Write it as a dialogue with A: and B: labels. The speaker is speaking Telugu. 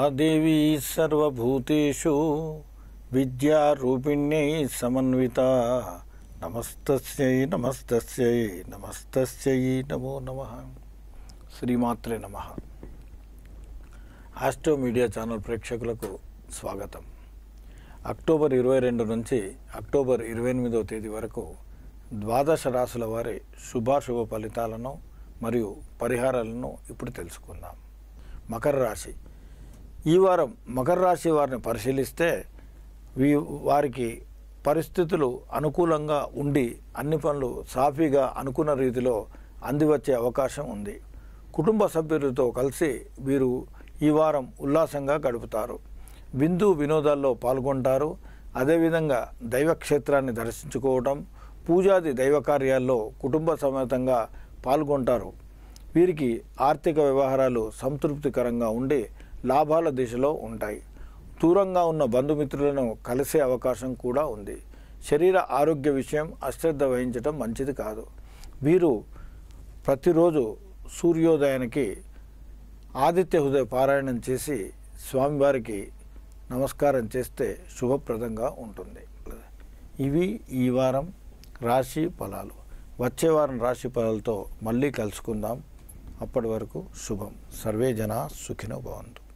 A: దేవీ సర్వభూతేషు విద్యారూపిణ్యై సమన్విత నమస్తస్యై నమస్తస్యై నమస్తస్యై నమో నమ శ్రీమాత్రే నమ ఆస్ట్రో మీడియా ఛానల్ ప్రేక్షకులకు స్వాగతం అక్టోబర్ ఇరవై రెండు నుంచి అక్టోబర్ ఇరవై ఎనిమిదవ తేదీ వరకు ద్వాదశ రాశుల వారి శుభాశుభ ఫలితాలను మరియు పరిహారాలను ఇప్పుడు తెలుసుకుందాం మకర రాశి ఈ వారం మకర రాశి వారిని పరిశీలిస్తే వీ వారికి పరిస్థితులు అనుకూలంగా ఉండి అన్ని పనులు సాఫీగా అనుకున్న రీతిలో అందివచ్చే అవకాశం ఉంది కుటుంబ సభ్యులతో కలిసి వీరు ఈ వారం ఉల్లాసంగా గడుపుతారు విందు వినోదాల్లో పాల్గొంటారు అదేవిధంగా దైవక్షేత్రాన్ని దర్శించుకోవటం పూజాది దైవ కార్యాల్లో కుటుంబ సమేతంగా పాల్గొంటారు వీరికి ఆర్థిక వ్యవహారాలు సంతృప్తికరంగా ఉండి లాభాల దిశలో ఉంటాయి దూరంగా ఉన్న బంధుమిత్రులను కలిసే అవకాశం కూడా ఉంది శరీర ఆరోగ్య విషయం అశ్రద్ధ వహించడం మంచిది కాదు వీరు ప్రతిరోజు సూర్యోదయానికి ఆదిత్య హృదయ పారాయణం చేసి స్వామివారికి నమస్కారం చేస్తే శుభప్రదంగా ఉంటుంది ఇవి ఈ వారం రాశి ఫలాలు వచ్చే వారం రాశి ఫలాలతో మళ్ళీ కలుసుకుందాం అప్పటి వరకు శుభం సర్వే జన సుఖినో భవంతు